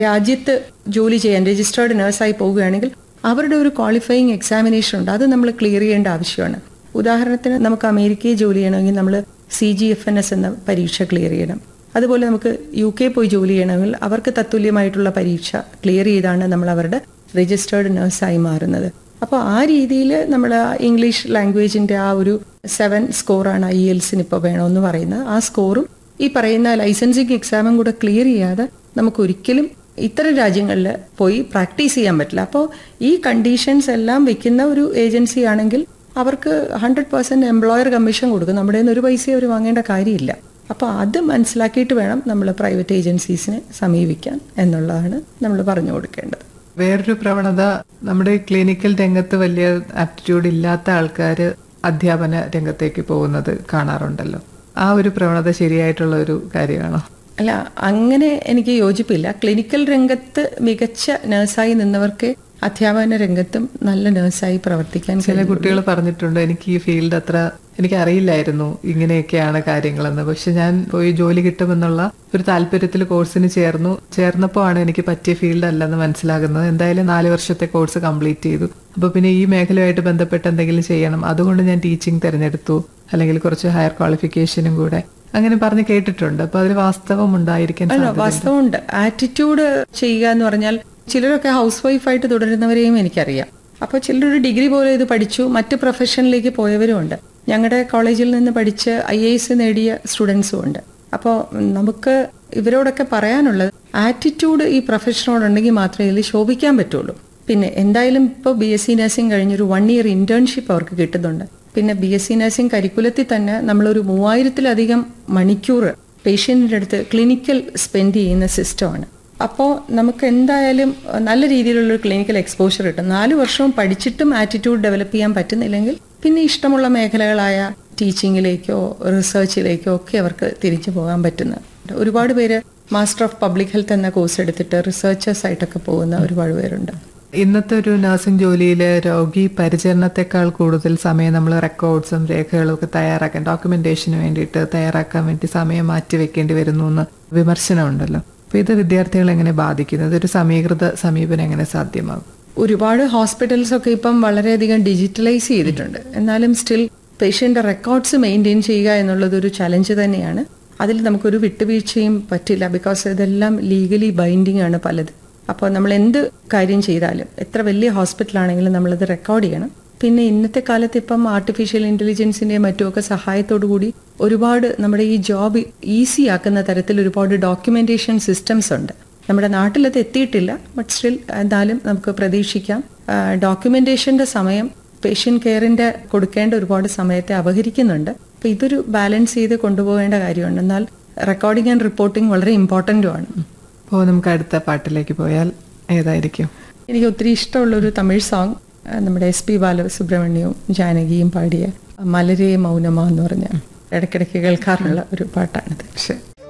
രാജ്യത്ത് ജോലി ചെയ്യാൻ രജിസ്റ്റേർഡ് നഴ്സായി പോവുകയാണെങ്കിൽ അവരുടെ ഒരു ക്വാളിഫയിങ് എക്സാമിനേഷൻ ഉണ്ട് അത് നമ്മൾ ക്ലിയർ ചെയ്യേണ്ട ആവശ്യമാണ് ഉദാഹരണത്തിന് നമുക്ക് അമേരിക്കയിൽ ജോലി ചെയ്യണമെങ്കിൽ നമ്മൾ C G F N S എന്ന പരീക്ഷ ക്ലിയർ ചെയ്യണം അതുപോലെ നമുക്ക് യു കെ പോയി ജോലി ചെയ്യണമെങ്കിൽ അവർക്ക് തത്തുല്യമായിട്ടുള്ള പരീക്ഷ ക്ലിയർ ചെയ്താണ് നമ്മൾ അവരുടെ രജിസ്റ്റേർഡ് നഴ്സായി മാറുന്നത് അപ്പോൾ ആ രീതിയിൽ നമ്മൾ ഇംഗ്ലീഷ് ലാംഗ്വേജിന്റെ ആ ഒരു സെവൻ സ്കോറാണ് ഐ എൽസിന് ഇപ്പോൾ വേണമെന്ന് പറയുന്നത് ആ സ്കോറും ഈ പറയുന്ന ലൈസൻസിങ് എക്സാമും കൂടെ ക്ലിയർ ചെയ്യാതെ നമുക്ക് ഒരിക്കലും ഇത്തരം രാജ്യങ്ങളിൽ പോയി പ്രാക്ടീസ് ചെയ്യാൻ പറ്റില്ല അപ്പോൾ ഈ കണ്ടീഷൻസ് എല്ലാം വെക്കുന്ന ഒരു ഏജൻസി ആണെങ്കിൽ അവർക്ക് ഹൺഡ്രഡ് പെർസെന്റ് എംപ്ലോയർ കമ്മീഷൻ കൊടുക്കും നമ്മുടെ കയ്യിൽ നിന്ന് ഒരു പൈസ അവർ വാങ്ങേണ്ട കാര്യമില്ല അപ്പോൾ അത് മനസ്സിലാക്കിയിട്ട് വേണം നമ്മൾ പ്രൈവറ്റ് ഏജൻസീസിനെ സമീപിക്കാൻ എന്നുള്ളതാണ് നമ്മൾ പറഞ്ഞു കൊടുക്കേണ്ടത് വേറൊരു പ്രവണത നമ്മുടെ ക്ലിനിക്കൽ രംഗത്ത് വലിയ ആപ്റ്റിറ്റ്യൂഡ് ഇല്ലാത്ത ആൾക്കാർ അധ്യാപന രംഗത്തേക്ക് പോകുന്നത് കാണാറുണ്ടല്ലോ ആ ഒരു പ്രവണത ശരിയായിട്ടുള്ള ഒരു കാര്യമാണോ അല്ല അങ്ങനെ എനിക്ക് യോജിപ്പില്ല ക്ലിനിക്കൽ രംഗത്ത് മികച്ച നഴ്സായി നിന്നവർക്ക് അധ്യാപന രംഗത്തും നല്ല നഴ്സായി പ്രവർത്തിക്കാൻ ചില കഴിയും കുട്ടികൾ പറഞ്ഞിട്ടുണ്ട് എനിക്ക് ഈ ഫീൽഡ് അത്ര എനിക്ക് അറിയില്ലായിരുന്നു ഇങ്ങനെയൊക്കെയാണ് കാര്യങ്ങളെന്ന് പക്ഷെ ഞാൻ പോയി ജോലി കിട്ടുമെന്നുള്ള ഒരു താല്പര്യത്തിൽ കോഴ്സിന് ചേർന്നു ചേർന്നപ്പോൾ ആണ് എനിക്ക് പറ്റിയ ഫീൽഡ് അല്ലെന്ന് മനസ്സിലാകുന്നത് എന്തായാലും നാല് വർഷത്തെ കോഴ്സ് കംപ്ലീറ്റ് ചെയ്തു അപ്പൊ പിന്നെ ഈ മേഖലയുമായിട്ട് ബന്ധപ്പെട്ട് എന്തെങ്കിലും ചെയ്യണം അതുകൊണ്ട് ഞാൻ ടീച്ചിങ് തിരഞ്ഞെടുത്തു അല്ലെങ്കിൽ കുറച്ച് ഹയർ ക്വാളിഫിക്കേഷനും കൂടെ അങ്ങനെ പറഞ്ഞ് കേട്ടിട്ടുണ്ട് അപ്പൊ അതിൽ വാസ്തവം ഉണ്ടായിരിക്കാൻ അല്ല സാധ്യത വാസ്തവമുണ്ട് ആറ്റിറ്റ്യൂഡ് ചെയ്യുക എന്ന് പറഞ്ഞാൽ ചിലരൊക്കെ ഹൗസ് വൈഫായിട്ട് തുടരുന്നവരെയും എനിക്കറിയാം അപ്പോൾ ചിലരൊരു ഡിഗ്രി പോലെ ഇത് പഠിച്ചു മറ്റ് പ്രൊഫഷനിലേക്ക് പോയവരുമുണ്ട് ഞങ്ങളുടെ കോളേജിൽ നിന്ന് പഠിച്ച് ഐ എ എസ് നേടിയ സ്റ്റുഡൻസും ഉണ്ട് അപ്പോൾ നമുക്ക് ഇവരോടൊക്കെ പറയാനുള്ളത് ആറ്റിറ്റ്യൂഡ് ഈ പ്രൊഫഷനോടുണ്ടെങ്കിൽ മാത്രമേ ഇതിൽ ശോഭിക്കാൻ പറ്റുള്ളൂ പിന്നെ എന്തായാലും ഇപ്പോൾ ബി എസ് സി നഴ്സിംഗ് കഴിഞ്ഞൊരു വൺ ഇയർ ഇന്റേൺഷിപ്പ് അവർക്ക് കിട്ടുന്നുണ്ട് പിന്നെ ബി എസ് സി നഴ്സിംഗ് കരിക്കുലത്തിൽ തന്നെ നമ്മളൊരു മൂവായിരത്തിലധികം മണിക്കൂർ പേഷ്യൻറ്റിൻ്റെ അടുത്ത് ക്ലിനിക്കൽ സ്പെൻഡ് ചെയ്യുന്ന സിസ്റ്റമാണ് അപ്പോൾ നമുക്ക് എന്തായാലും നല്ല രീതിയിലുള്ള ഒരു ക്ലിനിക്കൽ എക്സ്പോഷർ കിട്ടും നാല് വർഷവും പഠിച്ചിട്ടും ആറ്റിറ്റ്യൂഡ് ഡെവലപ്പ് ചെയ്യാൻ പറ്റുന്നില്ലെങ്കിൽ പിന്നെ ഇഷ്ടമുള്ള മേഖലകളായ ടീച്ചിങ്ങിലേക്കോ റിസർച്ചിലേക്കോ ഒക്കെ അവർക്ക് തിരിച്ചു പോകാൻ പറ്റുന്ന ഒരുപാട് പേര് മാസ്റ്റർ ഓഫ് പബ്ലിക് ഹെൽത്ത് എന്ന കോഴ്സ് എടുത്തിട്ട് റിസർച്ചേഴ്സ് ആയിട്ടൊക്കെ പോകുന്ന ഒരുപാട് പേരുണ്ട് ഇന്നത്തെ ഒരു നഴ്സിംഗ് ജോലിയിൽ രോഗി പരിചരണത്തെക്കാൾ കൂടുതൽ സമയം നമ്മൾ റെക്കോർഡ്സും രേഖകളും ഒക്കെ തയ്യാറാക്കാൻ ഡോക്യുമെന്റേഷന് വേണ്ടിയിട്ട് തയ്യാറാക്കാൻ വേണ്ടി സമയം മാറ്റി വെക്കേണ്ടി വരുന്നു എന്ന് വിമർശനമുണ്ടല്ലോ അപ്പൊ ഇത് വിദ്യാർത്ഥികളെ എങ്ങനെ ബാധിക്കുന്നു ഇതൊരു സമീകൃത സമീപനം എങ്ങനെ സാധ്യമാകും ഒരുപാട് ഹോസ്പിറ്റൽസ് ഒക്കെ ഇപ്പം വളരെയധികം ഡിജിറ്റലൈസ് ചെയ്തിട്ടുണ്ട് എന്നാലും സ്റ്റിൽ പേഷ്യന്റെ റെക്കോർഡ്സ് മെയിൻറ്റെയിൻ ചെയ്യുക എന്നുള്ളത് ഒരു ചലഞ്ച് തന്നെയാണ് അതിൽ നമുക്കൊരു വിട്ടുവീഴ്ചയും പറ്റില്ല ബിക്കോസ് ഇതെല്ലാം ലീഗലി ബൈൻഡിങ് ആണ് പലത് അപ്പോൾ നമ്മൾ എന്ത് കാര്യം ചെയ്താലും എത്ര വലിയ ഹോസ്പിറ്റലാണെങ്കിലും നമ്മളത് റെക്കോർഡ് ചെയ്യണം പിന്നെ ഇന്നത്തെ കാലത്ത് ഇപ്പം ആർട്ടിഫിഷ്യൽ ഇന്റലിജൻസിന്റെ മറ്റുമൊക്കെ സഹായത്തോടു കൂടി ഒരുപാട് നമ്മുടെ ഈ ജോബ് ഈസി ആക്കുന്ന തരത്തിൽ ഒരുപാട് ഡോക്യുമെന്റേഷൻ സിസ്റ്റംസ് ഉണ്ട് നമ്മുടെ നാട്ടിലത് എത്തിയിട്ടില്ല ബട്ട് സ്റ്റിൽ എന്തായാലും നമുക്ക് പ്രതീക്ഷിക്കാം ഡോക്യുമെന്റേഷന്റെ സമയം പേഷ്യന്റ് കെയറിന്റെ കൊടുക്കേണ്ട ഒരുപാട് സമയത്തെ അപഹരിക്കുന്നുണ്ട് അപ്പൊ ഇതൊരു ബാലൻസ് ചെയ്ത് കൊണ്ടുപോകേണ്ട കാര്യമാണ് എന്നാൽ റെക്കോർഡിംഗ് ആൻഡ് റിപ്പോർട്ടിംഗ് വളരെ ഇമ്പോർട്ടന്റും ആണ് അപ്പോൾ നമുക്ക് അടുത്ത പാട്ടിലേക്ക് പോയാൽ ഏതായിരിക്കും എനിക്ക് ഒത്തിരി ഇഷ്ടമുള്ള ഒരു തമിഴ് സോങ് നമ്മുടെ എസ് പി ബാലസുബ്രഹ്മണ്യവും ജാനകിയും പാടിയ മലരേ മൗനമ എന്ന് പറഞ്ഞ ഇടയ്ക്കിടയ്ക്ക് കേൾക്കാറുള്ള ഒരു പാട്ടാണിത് ശരി